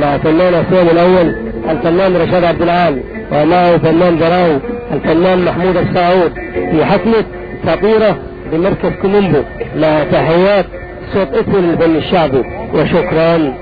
مع فنان حسين الاول الفنان رشاد عبد العال ومعه فنان براو الفنان محمود السعود في حفلة فطيرة بمركز كولومبو مع تحيات صوت اسم الفن الشعبي وشكرا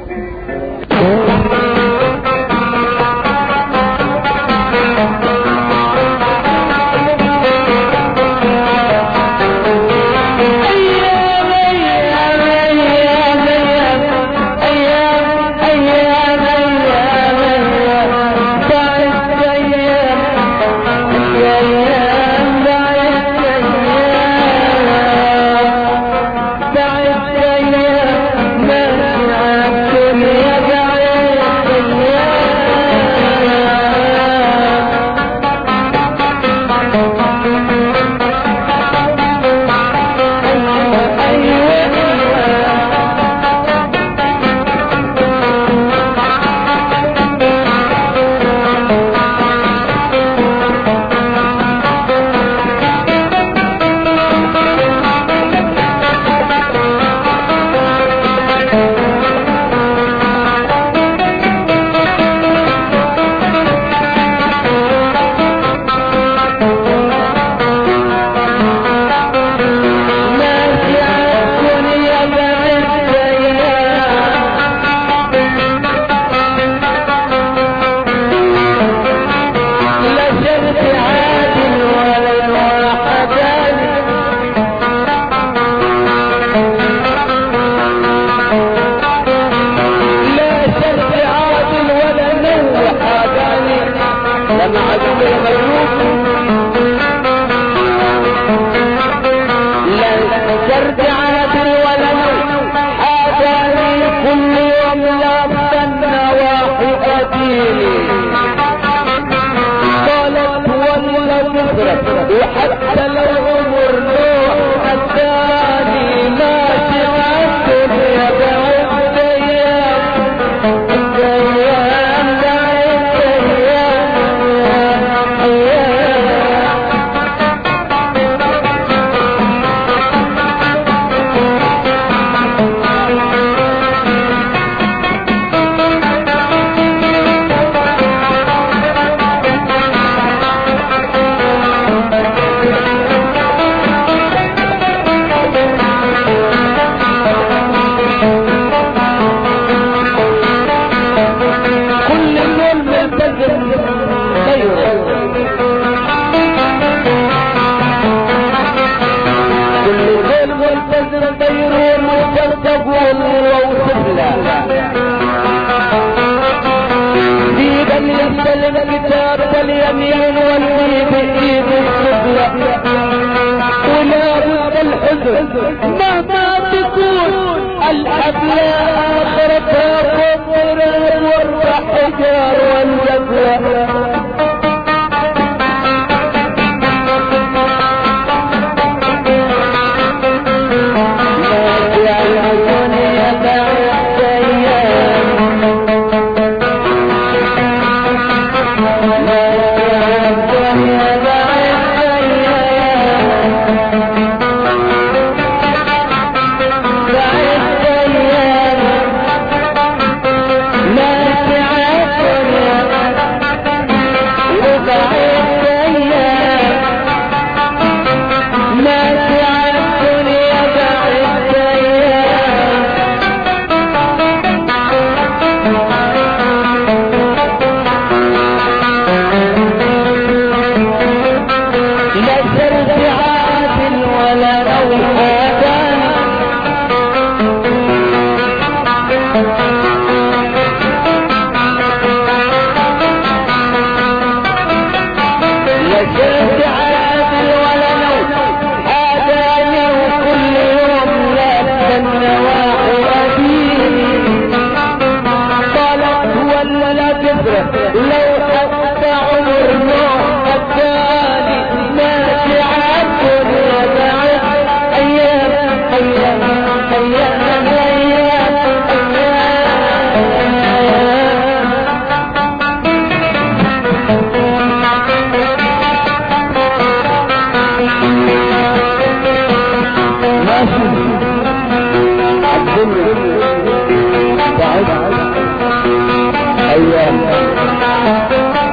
ايوه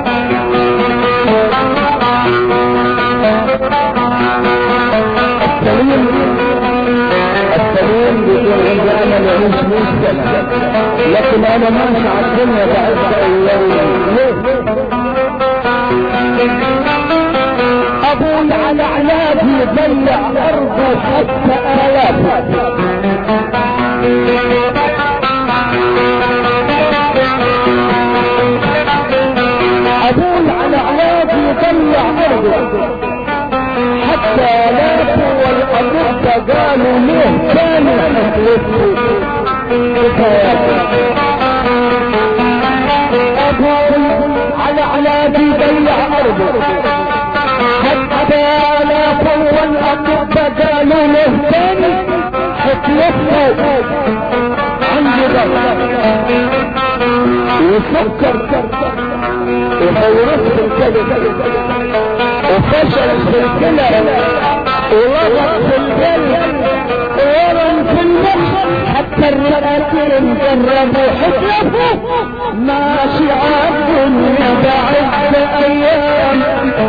السليم السليم بيقول عندي انا مش مشكلة لكن انا ماشي على الدنيا بعز ايام ليه؟ ابوي على عنابي ضيع ارضه حتى الافه ابوي على عنابي ضيع ارضه حتى لاتوا والأطب قالوا ليه كانوا حسلته أبوي على عنابي ضيع أرضه حتى لاتوا والأطب قالوا له تاني حسلته عندي ضغط وفكر وفورت الكذب وفشل في الكلى ولغط في القلب ورم في المخ حتى الرئتين جربوا حسبه ماشي عالدنيا بعد ايام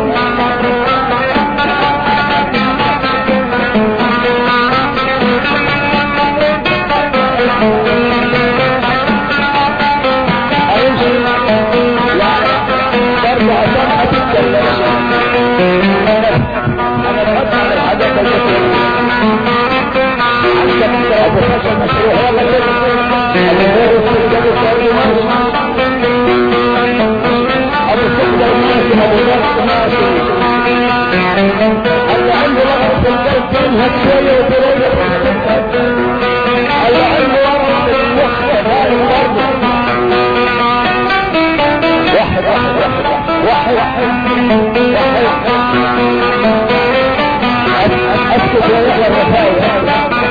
اللي عنده رغبة في القلب ينهك شوية وتريح اللي عنده رغبة في المخ هاي برضه واحد واحد واحد واحد اسكت يا يحيى الرفاعي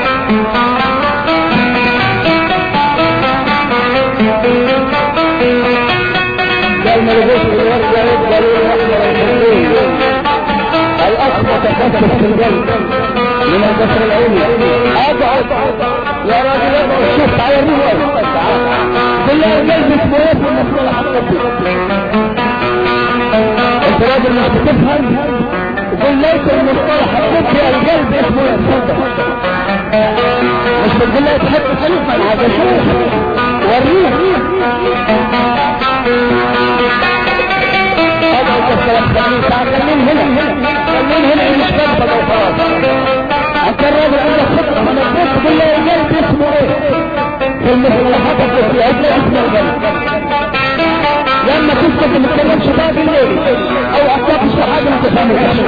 قال ما لقيت الورد قالوا له احنا الحلول الاخ متكسر في القلب من القصر العلمي اقعد يا راجل اقعد شوف تعال روح بالله القلب اسمه ايه في المصطلح الطبي انت راجل مش بتفهم قول ليس المصطلح الطبي القلب اسمه ايه تصدق مش بتقول لي تحط شوف انا عايز اشوف وريه اقعد بس خليني خليني هنا خليني هنا مش بس وخلاص انت الراجل عندك خطه ما نقدرش تقول لي القلب اسمه ايه في المصطلحات الطبيه هتلاقي اسم القلب لما تسكت ما تتكلمش بقى بالليل او اعطاك حاجه ما تفهمهاش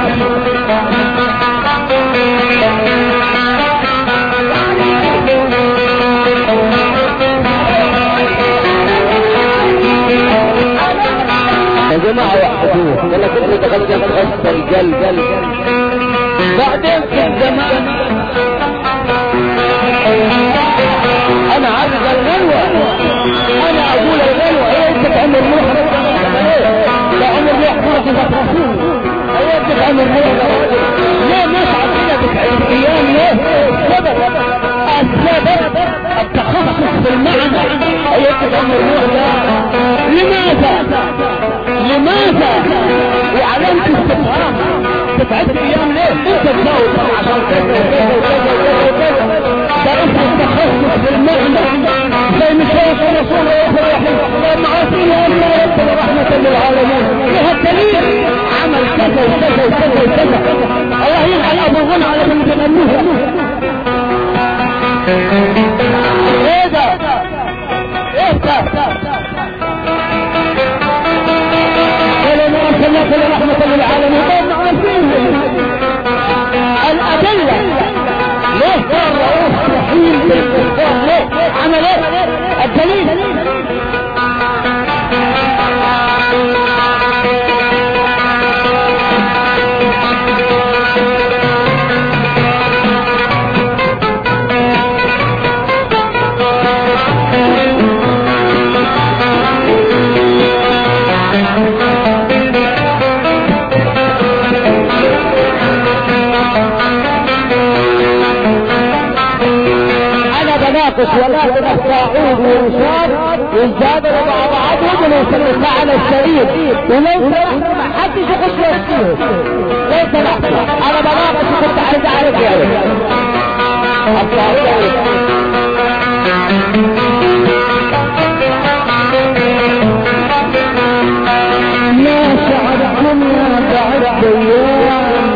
يا جماعة وحدوه ولا كنت تغسل غسل القلب بعدين في الزمان انا عايز الغلوة انا اقول الغلوة ايه انت تعمل روح لا عمر روح فرصة رسول ايه انت تعمل روح ليه نصعد كده بتعيد ايام ليه سبب السبب التخصص في المعنى ايه انت تعمل روح لماذا لماذا وعلامة استفهام تتعد ايام ليه انت تجاوب عشان كذا وكذا وكذا وكذا درست التخصص بالمعنى زي مشايخ الرسول والرحيم لما عارفين ان ربنا رحمة للعالمين فيها الدليل عمل كذا وكذا وكذا وكذا الله يلعن ابو غنى على من تغنوها ايه ده ايه ده ولما ارسلناك لرحمة للعالمين قد عارفين الأدلة ليه كان رؤوس رحيم بالكفار ليه عمل ايه الدليل انا بناقش ولكن الطاعون والرشاد يزدادوا مع بعض العقود اللي يسموها على السرير ولو سمحت ما حدش يخش يسكيه لو سمحت انا بابا بس كنت عايز اعرف يعني يا شعب الدنيا بعد ايام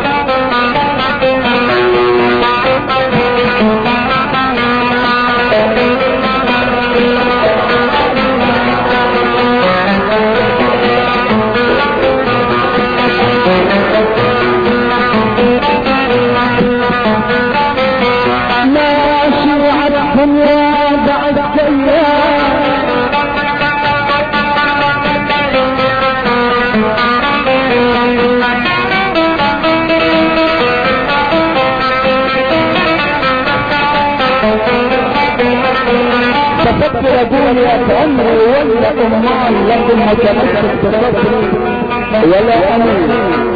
ماشي على الدنيا بعد ايام تفكر دنيا عمري ولا امان لكن متمسك بصدري ولا امين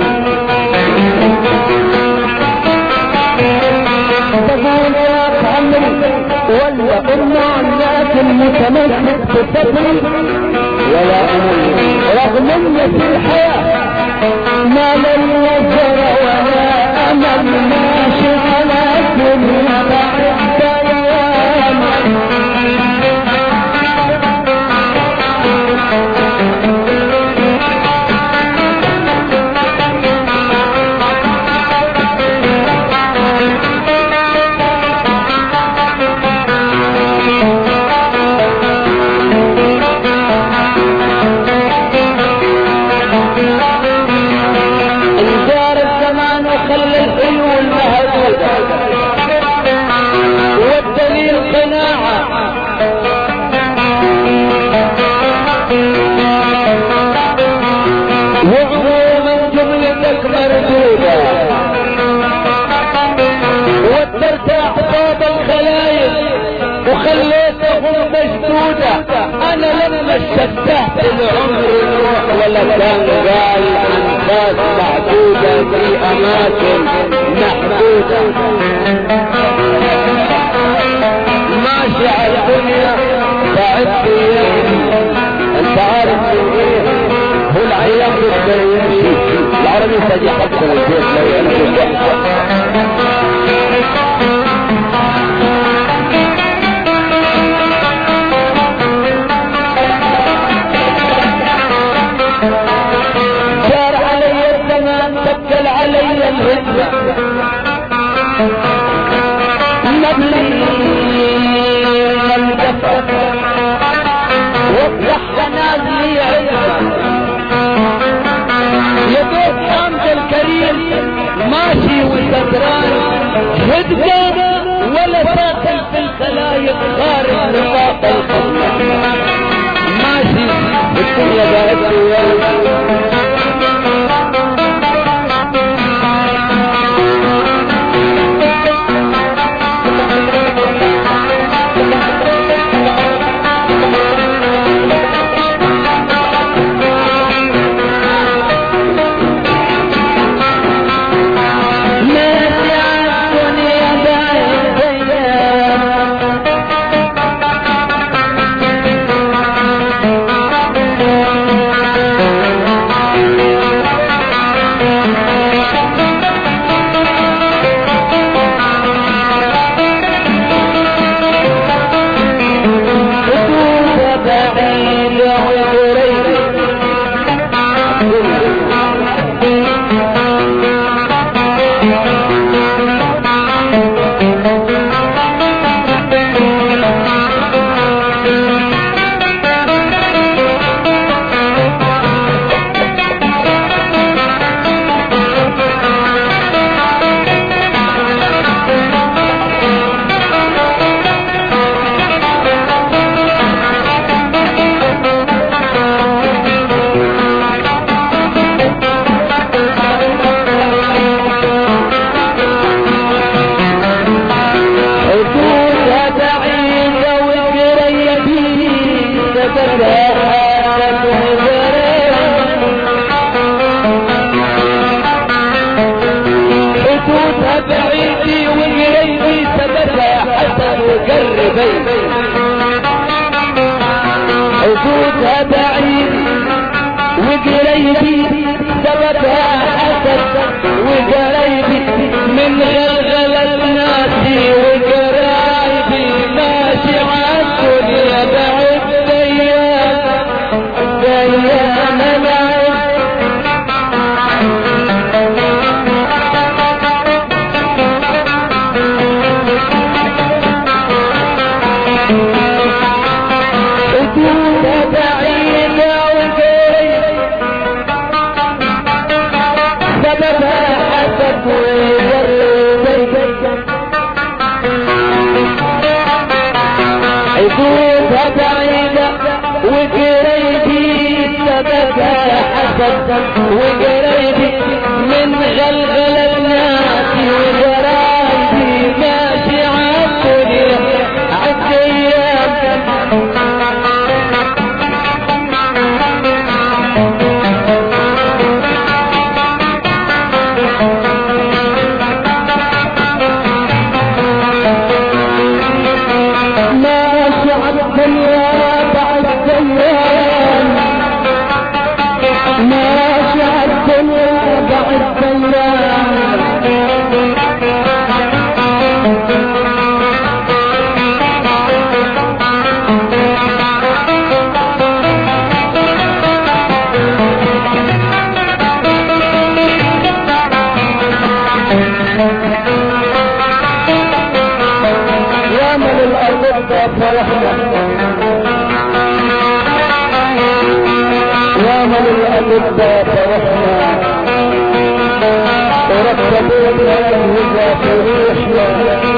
تقول يا عمري ولا امان لكن متمسك بصدري ولا امين رغم ان في الحياه ما لن يجر ولا امل ماشي على الدنيا بعد ايام انجار الزمان وخلى العيون مهدودة والدليل قناعة وعموما جملتك مردودة وترتاح باب الخلايق وخليتهم مسدودة انا لما شتهت العمر يروح ولا كان قال انفاس معدودة في اماكن محدودة ماشي على الدنيا تعبت ايام انت عارف ايه هو العيان بيقدر يمشي العربي سجي حتى البيت لو يمشي جار علي الزمان تبكل علي الهجرة نبلي الدفع وافتح نازلي عزة لقيت حمد الكريم ماشي وسكران هدقة ولا ساكن في الخلايق خارج نطاق الخلق ماشي الدنيا بقت وياه ماشي عالدنيا بعد ايام حدود بعيد وقريب حدودها بعيدة وقريبين تتساءلت حدودها بعيدي وقريبي سبتها حسن وقربي وجودها بعيد وقريبي سببها حسد وقريبي من غلغلة ناسي وقرايبي ماشي عالدنيا بعد ديان ديان العز وجودها بعيدة وقريب سببها حسد وقريب حدودها بعيدة وقريبي سببها حسد وقريبي من غلغلة ناسي وقرايبي ماشي عالدنيا عالديان ماشي عالدنيا بعد ديان ماشي عالدنيا بعد ديان يا من الأرض فرحنا يا من الأرض فرحنا ورتبونا الهدى في روحنا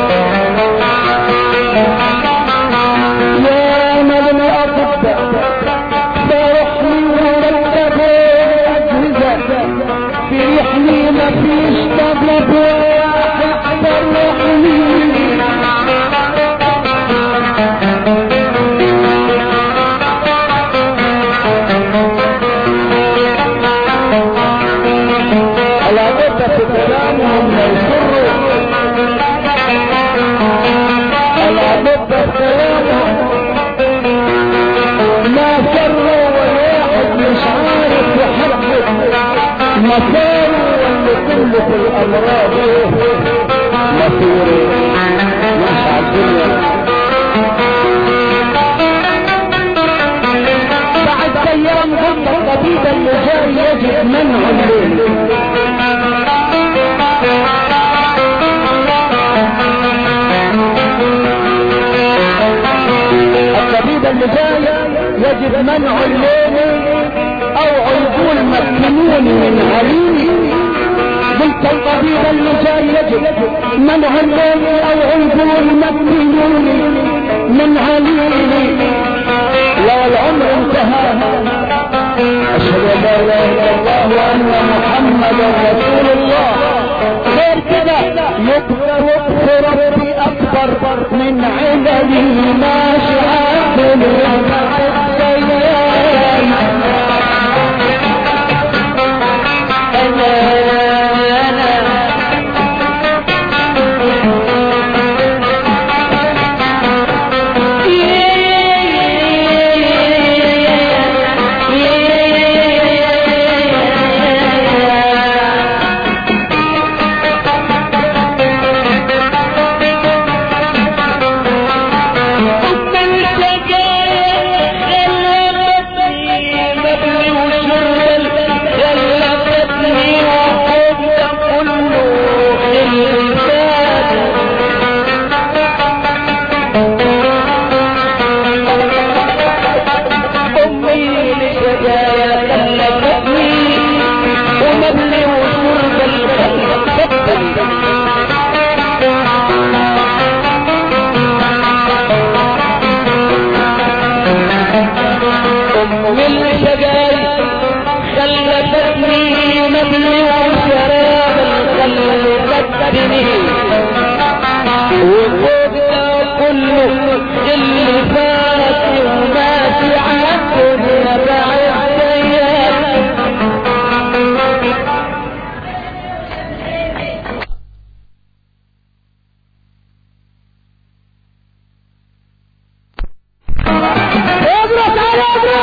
يا من الأرض فرحني ورتبوا الأجهزة في رحلي ما فيش طلب واحد فرحني على مدة كلامهم ما يسروا على مدة كلامهم ما سروا واحد مش عارف يحقق مساره واللي كله في الامراض مسيري مش عالدنيا بعد ايام قلت الطبيب اللي جاي يجب منع الليل الطبيب اللي جاي يجب منع الليل او يقول مكنوني من عليلي قلت الطبيب اللي جاي يجب منع الليل او يقول مكنوني من عليلي لو العمر انتهى اشهد ان لا اله الا الله وان محمدا رسول الله غير كده يكفر ربي اكبر من عللي ما شعب أمي لشجايا كلفتني ومبلي وشرب الخلق أم الشجاي خلفتني مبلي وشراب خلفتني وفوقها كله اللي فات وماشي عالدنيا بعد ايام اضرب تعالى اضرب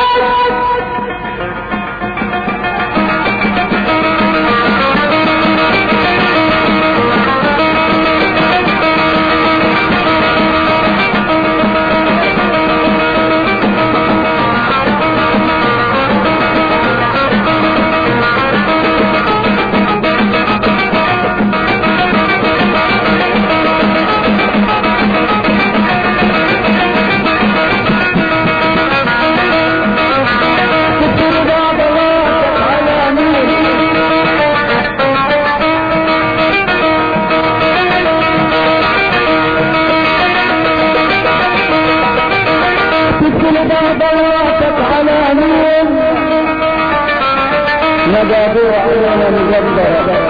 مجادير علينا مجدرة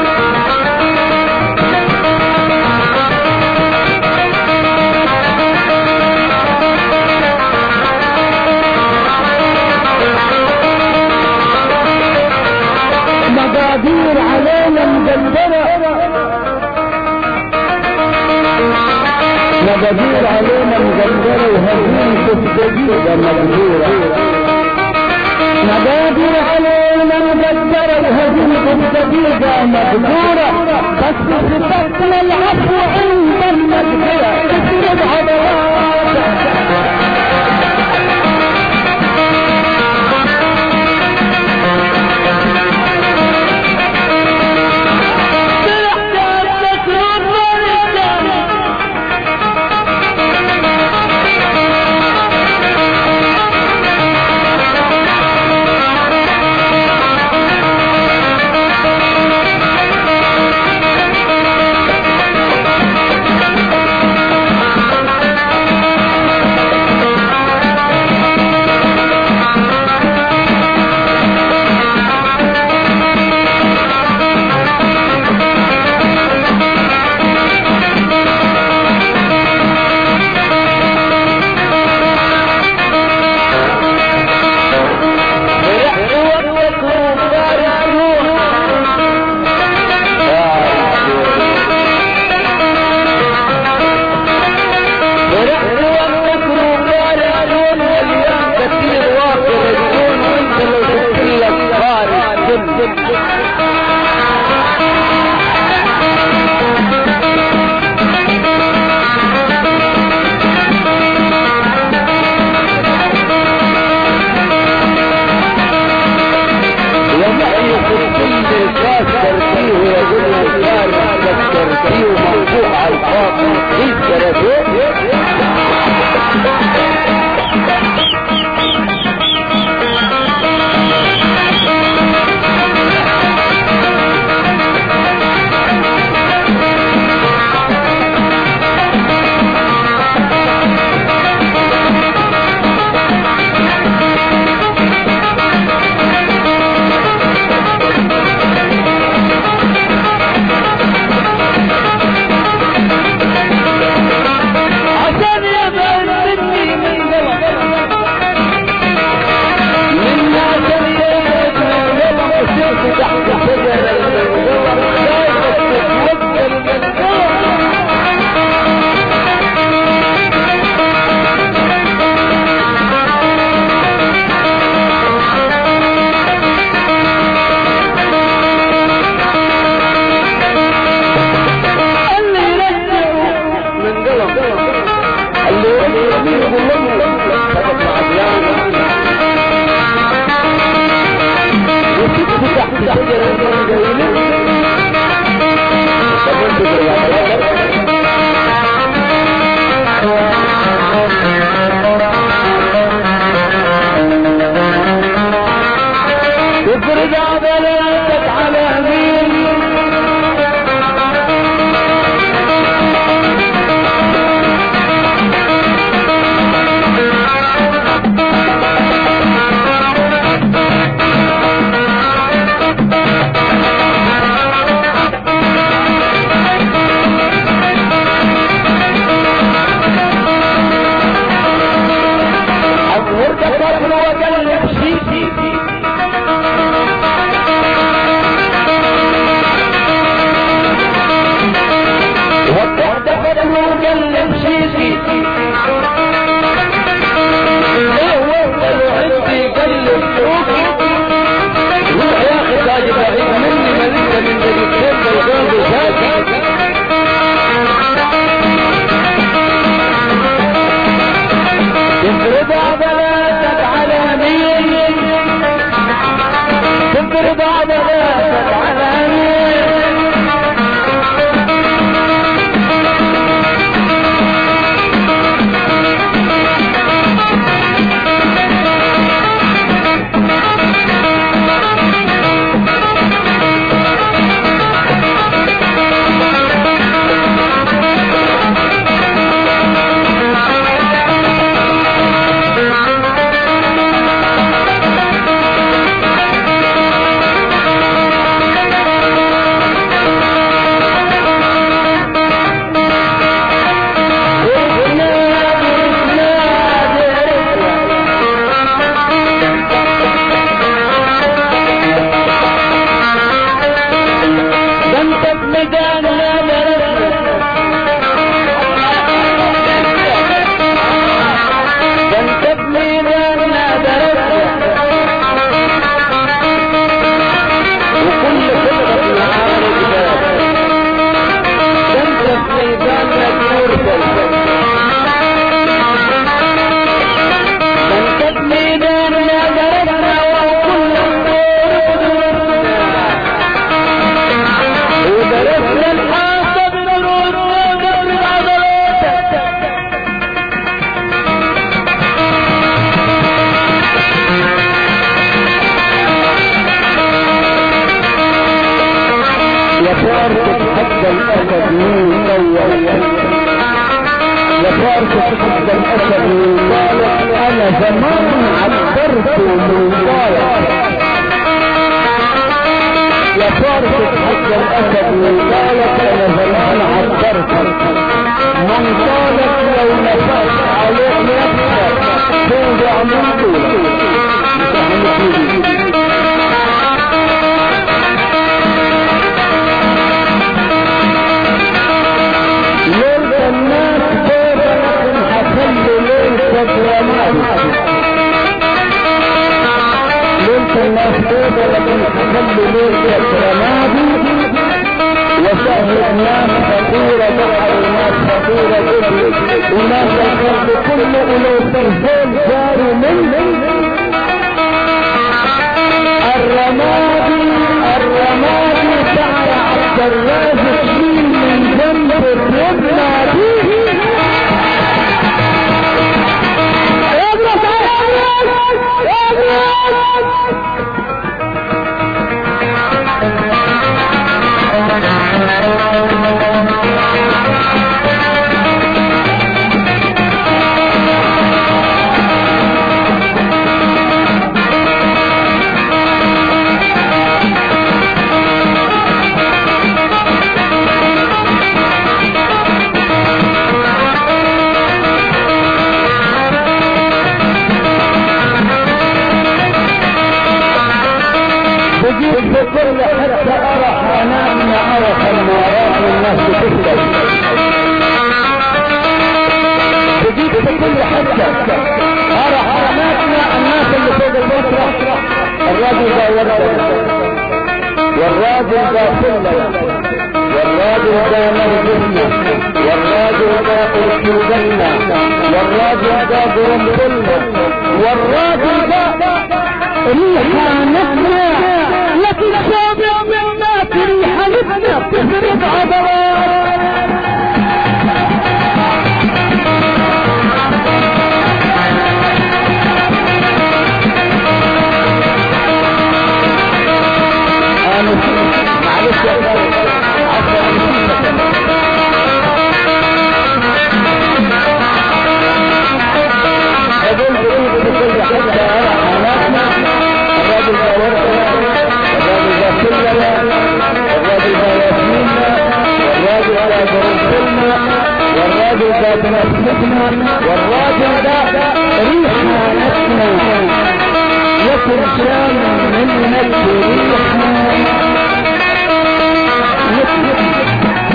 مقادير علينا مجدرة مقادير علينا مجدرة وهزيمة الجديدة مقدورة مقادير علينا مجدرة وهزيمة الجديدة مقدورة بس صفتنا العفو عند المقدرة تسرد عضلاتك افرض عضلاتك على مين فارس حتى الاسد من طول يا فارس حتى الاسد من طالب انا زمان عبرت من طالب يا فارس حتى الاسد من طالب انا زمان عبرت من طالب لو نفخت عليه نفسك توجع من طولك ليلة الناس بيضة لكن حخلي ليلة الرمادي ليلة الناس بيضة لكن حخلي ليلة الرمادي وشاهد ناس فقيرة بحر وناس فقيرة جدا وناس الخلق كله ولو تنزل جاري من الرمادي الرمادي شعر عبد الرازق شيل من جنب الربنا دي بجيب بكل حتى ارى حناننا ارى خمارات الناس بتسلم بجيب بكل حتى ارى حناننا الناس اللي فوق المسرح الراجل ده ورد والراجل ده سلم والراجل ده مرجلنا والراجل ده ارسلنا والراجل ده برمبلنا والراجل ده ريحة نسمة لكن سامع من ناس ريحة نسمة تفرد عضلات أنا معلش يا أخي عفوا أقول بقول بكل حتة حالاتنا الراجل ده ورثنا الراجل ده كلنا الراجل ده ياسميننا والراجل ده برسلنا والراجل ده بنفسنا والراجل ده ريحنا نفسنا يكن شام منك ريحنا نفسنا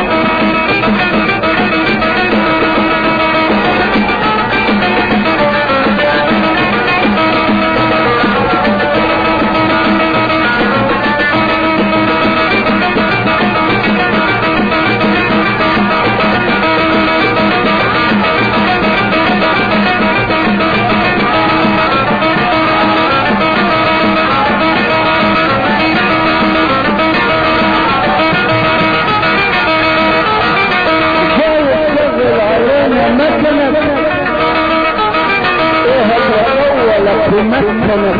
جاي يشتغل علينا مثلا ايه الأول في مثلا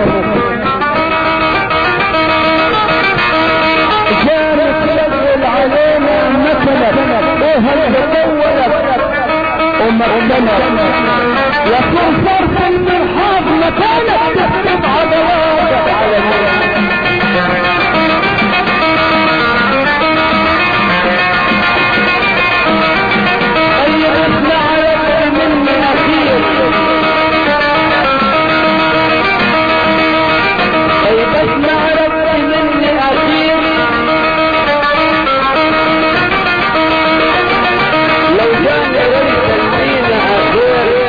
جاي يشتغل علينا مثلا ايه الأول ومثلا يكون فرق المرحاض مكانك تكتب عضلاتك على الناس طيب اسمع لك مني اخير طيب اسمع لك مني اخير لو جاني ريت المينا اخير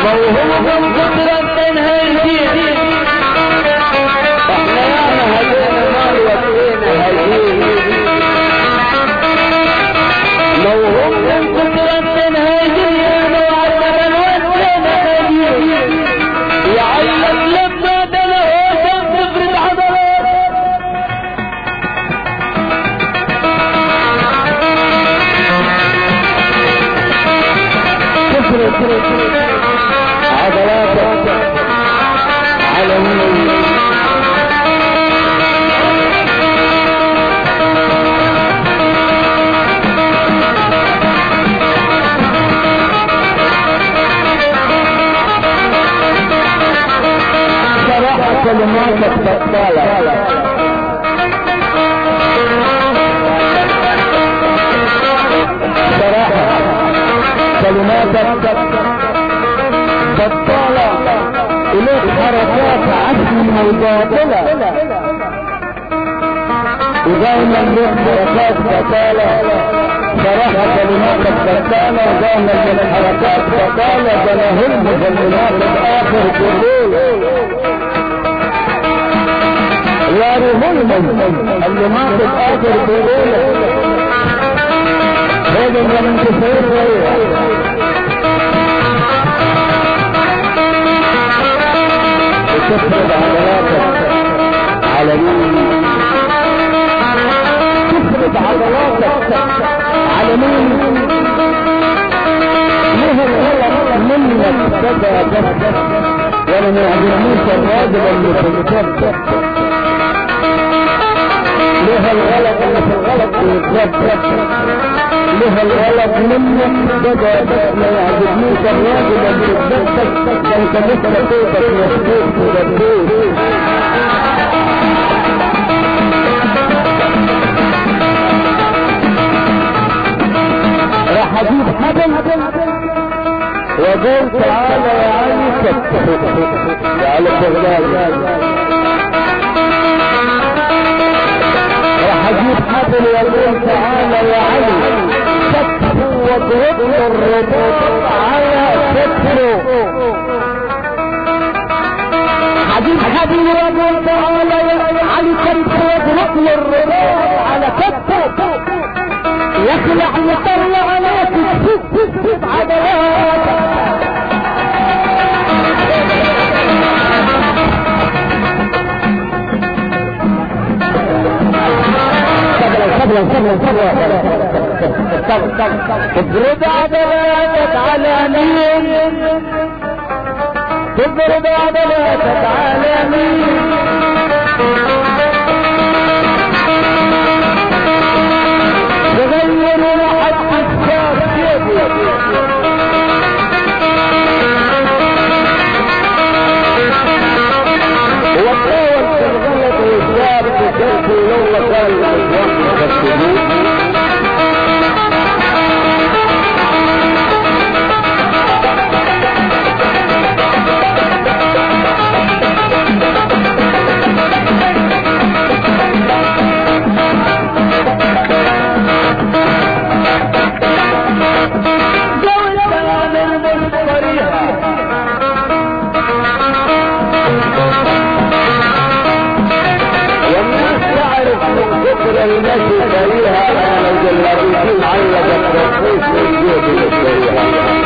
موهوب قدرة هيجي احنا ياما هدينا مال وفينا هيجي موهوب قدرة هيجي انا وعدنا وفينا هيجي يعلم لما دنا هو تفرد عضلات تفرد عضلاتك على مين صراحة كلماتك بطالة صراحة كلماتك بطالة إليك حركات عزم وباطلة ودائما لك حركات بطالة صراحة كلماتك بطالة ودائما لك حركات بطالة بلهم كلماتك آخر تقول يا رهول اللي ما تتآخر تقول هذا من كثير غيره تفرد عضلاتك على مين تفرد عضلاتك على مين ليه الغلط منك بدا بس وانا ما يعجبنيش الراجل اللي في الكتاب ليه الغلط اللي في الغلط بيتذكر ليه الغلط منك بدا بس ما يعجبنيش الراجل اللي بيتذكر ده انت لسه صوتك مسدود ومسدود راح اجيب حبل وقول تعالى يا علي يا علي بغداد راح اجيب حبل واقول تعالى يا علي كتفه واضرب له الرباط على كتفه حبيب حبيب واقول تعالى يا علي كتفه واضرب له الرباط على كتفه يخلع يطلع على كتفه عضلات صبرا صبرا صبرا تضرب عضلاتك على مين تضرب عضلاتك على مين تغير روحك حساب كيفي وتحاول تتغلط وتجارب وتجرب ولو كان والناس تعرف من كثر المشي فيها انا لو جلابيتي معلقه ترفيس من جيبي يشتريها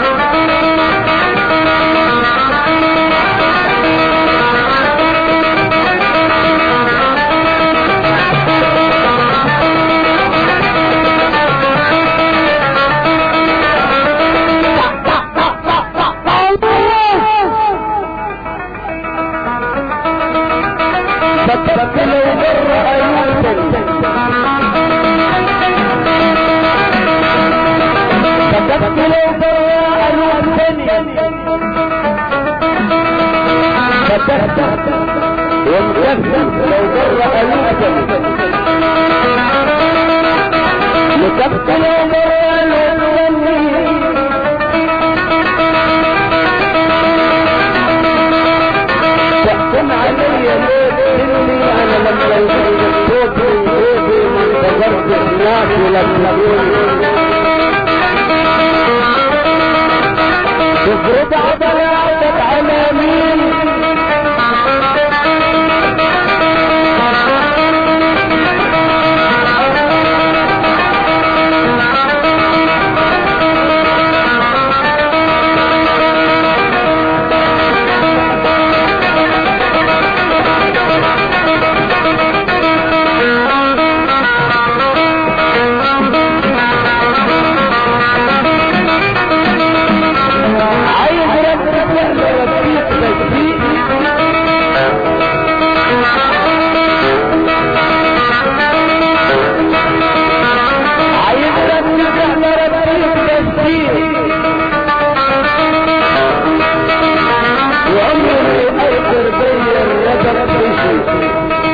فكرت لو بر ايوبك فكرت لو بر ايوبك فكرت ومكفت لو بر ايوبك لكفت لو بر ايوبك تحكم علي ليه اني انا لما يجي صوتي صوتي ما انتظرت الناس ولما تفرض عضلات كتير وعمري اقدر بين الرجل بشيء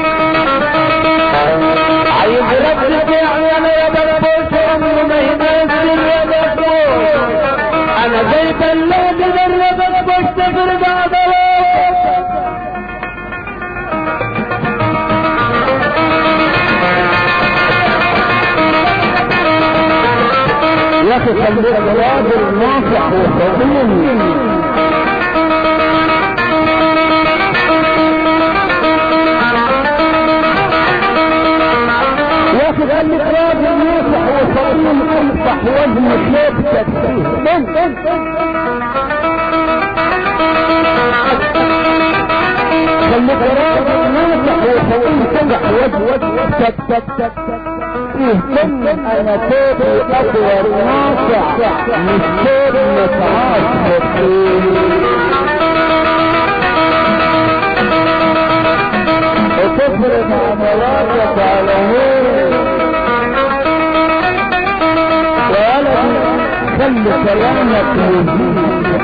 عايز ربك يعني انا يا بلبوس عمره ما ينزل يا بلبوس انا زي بلاد دربك بستفر بعد يا اخي خليك راجل ناصح وصديق ياخذ قال لك راجل ناصح وصليم انصح وزن شيبتك فيه خليك راجل ناصح وصليم تنجح وزن تك تك تك اهتم انا توبي اطول ناصح مش توب متعاصر وتفرض عملاتك على غيرك وولدي خلي كلامك مزيد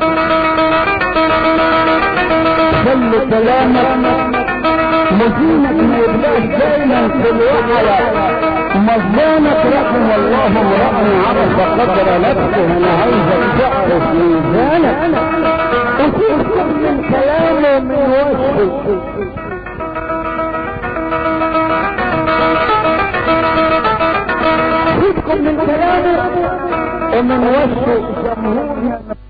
خلي كلامك مزينك ما يبقاش دايما في الوحلة مظلومك رحم الله امرأ عرف قدر نفسه انا عايزك تعرف ميزانك وتفكر من كلامه من وجهه خذكم من كلامه ومن وجه جمهورنا